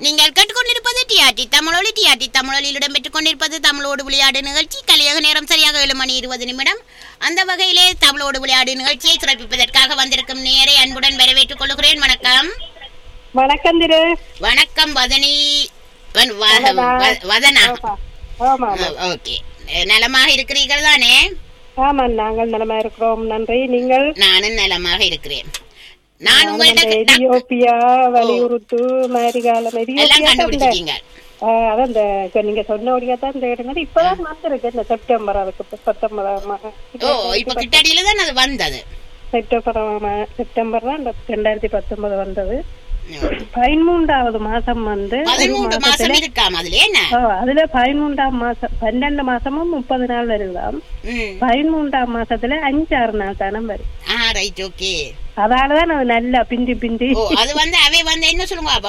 நீங்கள் கேட்டுக்கொண்டிருப்பது டிஆர்டி தமிழொலி டிஆர்டி தமிழொலியில் இடம்பெற்றுக் கொண்டிருப்பது தமிழோடு விளையாடு நிகழ்ச்சி கலியக நேரம் சரியாக ஏழு மணி இருபது நிமிடம் அந்த வகையிலே தமிழோடு விளையாடு நிகழ்ச்சியை சிறப்பிப்பதற்காக வந்திருக்கும் நேரை அன்புடன் வரவேற்றுக் கொள்கிறேன் வணக்கம் வணக்கம் திரு வணக்கம் வதனி வ- வ- வ- வதனா ஆமா ஆமா ஓகே நலமாக இருக்கிறீர்கள் தானே ஆமா நாங்கள் நலமா இருக்கிறோம் நன்றி நீங்கள் நானும் நலமாக இருக்கிறேன் நான் அந்த உங்கள்ட்ட டக்- எதியோப்பியா வலியுறுத்து மேரிகாலம் எல்லாம் எதியோப்பியா தான் இந்த- கண்டுபிடிச்சிட்டீங்க ஆ, அதான் இந்த இப்ப நீங்க சொன்னபடியா தான் இந்த இடங்கள் இப்பதான் வந்திருக்கு இந்த செப்டம்பர் அதுக்கு இப்ப பத்தொன்பதாம் மா- ஓ இப்ப கிட்டடியில தான் அது வந்தது செப்டம்பர் மா- செப்டம்பர் தான் இந்த ரெண்டாயிரத்தி பத்தொன்பது வந்தது பதிமூன்றாவது மாசம் வந்து ஒரு பதிமூன்று மாசம் மாசத்துல இருக்காம் அதுல என்ன ஆ, அதுல பதிமூன்றாம் மாசம் பன்னெண்டு மாசமும் முப்பது நாள் வருதாம் ம். பதிமூன்றாம் மாசத்துல அஞ்சாறு நாள் தானம் வரும் ஆ ரைட் ஓகே அதாலதான் அது நல்லா பிந்தி பிந்தி ஓ அது வந்து அவை வந்து என்ன சொல்லுங்க